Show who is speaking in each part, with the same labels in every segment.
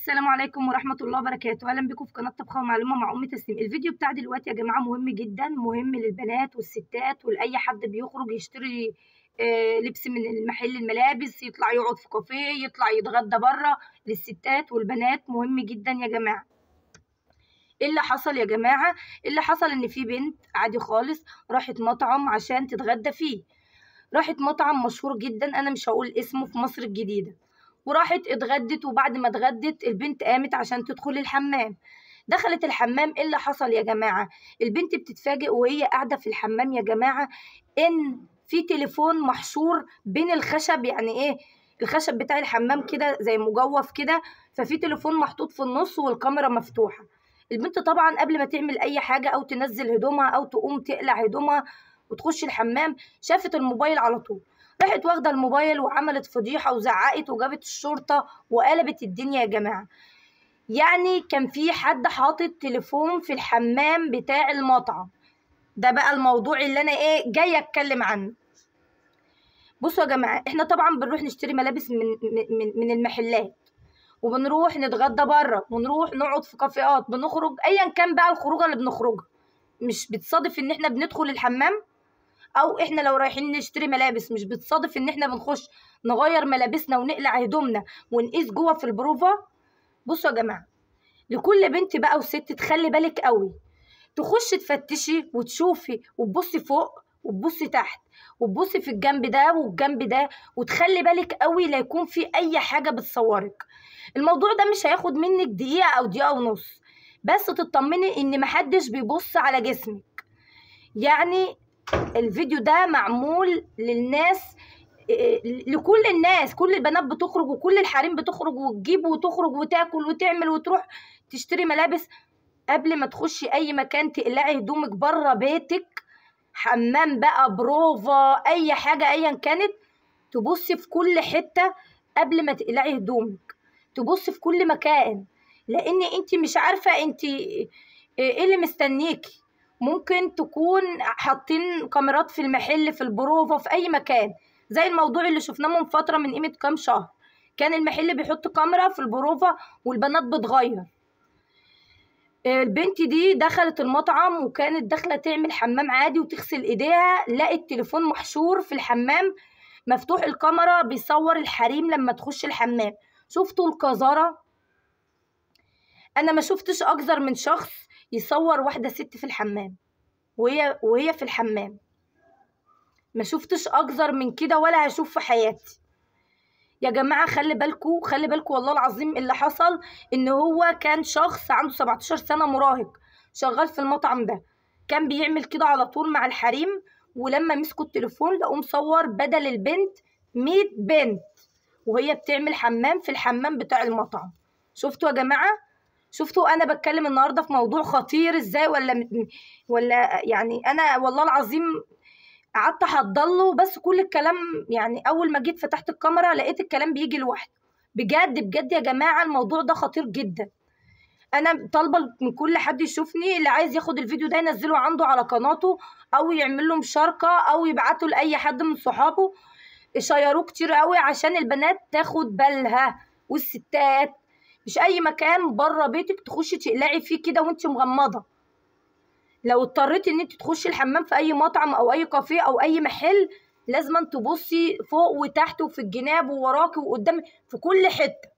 Speaker 1: السلام عليكم ورحمة الله وبركاته أهلا بكم في قناة طبخة ومعلومة مع أم تسليم الفيديو بتاع دلوقتي يا جماعة مهم جدا مهم للبنات والستات ولأي حد بيخرج يشتري آه، لبس من المحل الملابس يطلع يقعد في كافيه يطلع يتغدى بره للستات والبنات مهم جدا يا جماعة ايه اللي حصل يا جماعة اللي حصل ان في بنت عادي خالص راحت مطعم عشان تتغدى فيه راحت مطعم مشهور جدا انا مش هقول اسمه في مصر الجديدة وراحت اتغدت وبعد ما اتغدت البنت قامت عشان تدخل الحمام دخلت الحمام ايه اللي حصل يا جماعة البنت بتتفاجئ وهي قاعدة في الحمام يا جماعة ان في تليفون محشور بين الخشب يعني ايه الخشب بتاع الحمام كده زي مجوف كده ففي تليفون محطوط في النص والكاميرا مفتوحة البنت طبعا قبل ما تعمل اي حاجة او تنزل هدومها او تقوم تقلع هدومها وتخش الحمام شافت الموبايل على طول راحت واخده الموبايل وعملت فضيحه وزعقت وجابت الشرطه وقلبت الدنيا يا جماعه يعني كان في حد حاطط تليفون في الحمام بتاع المطعم ده بقى الموضوع اللي انا ايه جايه اتكلم عنه بصوا يا جماعه احنا طبعا بنروح نشتري ملابس من من من المحلات وبنروح نتغدى بره ونروح نقعد في كافيهات بنخرج ايا كان بقى الخروجه اللي بنخرجها مش بتصادف ان احنا بندخل الحمام او احنا لو رايحين نشتري ملابس مش بتصادف ان احنا بنخش نغير ملابسنا ونقلع هدومنا ونقيس جوه في البروفا بصوا يا جماعه لكل بنت بقى وست تخلي بالك قوي تخشي تفتشي وتشوفي وتبصي فوق وتبصي تحت وتبصي في الجنب ده والجنب ده وتخلي بالك قوي لا يكون في اي حاجه بتصورك الموضوع ده مش هياخد منك دقيقه او دقيقه ونص بس تطمني ان محدش بيبص على جسمك يعني الفيديو ده معمول للناس لكل الناس كل البنات بتخرج وكل الحريم بتخرج وتجيب وتخرج وتاكل وتعمل وتروح تشتري ملابس قبل ما تخشي اي مكان تقلعي هدومك بره بيتك حمام بقى بروفا اي حاجه ايا كانت تبصي في كل حته قبل ما تقلعي هدومك تبصي في كل مكان لان انت مش عارفه انت ايه اللي مستنيكي ممكن تكون حاطين كاميرات في المحل في البروفا في اي مكان زي الموضوع اللي شفناه من فتره من قيمه كام شهر كان المحل بيحط كاميرا في البروفا والبنات بتغير البنت دي دخلت المطعم وكانت داخله تعمل حمام عادي وتغسل ايديها لقت تليفون محشور في الحمام مفتوح الكاميرا بيصور الحريم لما تخش الحمام شفتوا القذاره انا ما شفتش اكتر من شخص يصور واحده ست في الحمام وهي وهي في الحمام ما شفتش اكتر من كده ولا هشوف في حياتي يا جماعه خلي بالكو خلي بالكو والله العظيم اللي حصل ان هو كان شخص عنده 17 سنه مراهق شغال في المطعم ده كان بيعمل كده على طول مع الحريم ولما مسكوا التليفون لقوه مصور بدل البنت 100 بنت وهي بتعمل حمام في الحمام بتاع المطعم شفتوا يا جماعه شفتوا انا بتكلم النهارده في موضوع خطير ازاي ولا ولا يعني انا والله العظيم قعدت احضله بس كل الكلام يعني اول ما جيت فتحت الكاميرا لقيت الكلام بيجي لوحده بجد بجد يا جماعه الموضوع ده خطير جدا انا طالبه من كل حد يشوفني اللي عايز ياخد الفيديو ده ينزله عنده على قناته او يعمل له مشاركه او يبعته لاي حد من صحابه يشيروه كتير قوي عشان البنات تاخد بالها والستات مش اي مكان بره بيتك تخشي تقلعي فيه كده وانت مغمضه لو اضطريتي ان انت تخشي الحمام في اي مطعم او اي كافيه او اي محل لازم تبصي فوق وتحت وفي الجناب ووراكي وقدام في كل حته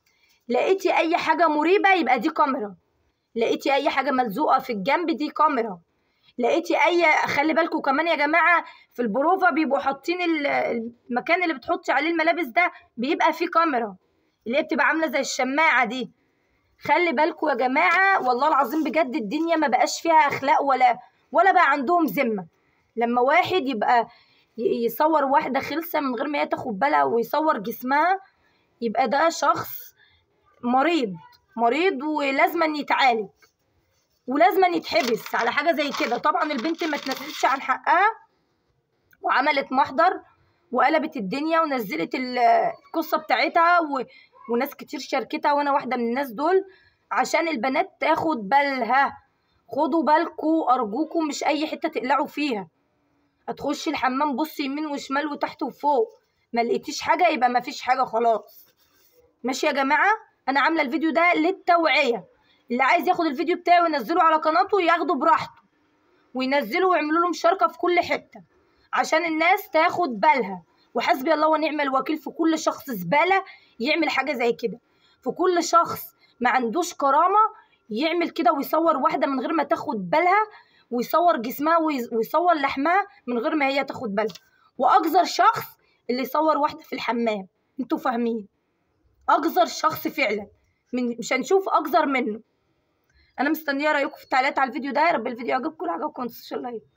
Speaker 1: لقيتي اي حاجه مريبه يبقى دي كاميرا لقيتي اي حاجه ملزوقه في الجنب دي كاميرا لقيتي اي خلي بالكم كمان يا جماعه في البروفا بيبقوا حاطين المكان اللي بتحطي عليه الملابس ده بيبقى فيه كاميرا اللي هي بتبقى عامله زي الشماعه دي خلي بالكم يا جماعه والله العظيم بجد الدنيا ما بقاش فيها اخلاق ولا ولا بقى عندهم ذمه لما واحد يبقى يصور واحده خلسه من غير ما هي تاخد بالها ويصور جسمها يبقى ده شخص مريض مريض ولازما يتعالج ولازما يتحبس على حاجه زي كده طبعا البنت ما تنزلتش عن حقها وعملت محضر وقلبت الدنيا ونزلت القصه بتاعتها و... وناس كتير شاركتها وانا واحده من الناس دول عشان البنات تاخد بالها خدوا بالكوا ارجوكوا مش اي حته تقلعوا فيها هتخشي الحمام بصي يمين وشمال وتحت وفوق ما لقيتيش حاجه يبقى ما فيش حاجه خلاص ماشي يا جماعه انا عامله الفيديو ده للتوعيه اللي عايز ياخد الفيديو بتاعي وينزله على قناته ياخده براحته وينزلوا ويعملوا له مشاركه في كل حته عشان الناس تاخد بالها وحسبي الله ونعم الوكيل في كل شخص زباله يعمل حاجه زي كده في كل شخص ما عندوش كرامه يعمل كده ويصور واحده من غير ما تاخد بالها ويصور جسمها ويصور لحمها من غير ما هي تاخد بالها واقذر شخص اللي يصور واحده في الحمام انتوا فاهمين اقذر شخص فعلا من مش هنشوف اقذر منه انا مستنيه رايكم في التعليقات على الفيديو ده يا رب الفيديو عجبكم لو عجبكم ما تنسوش اللايك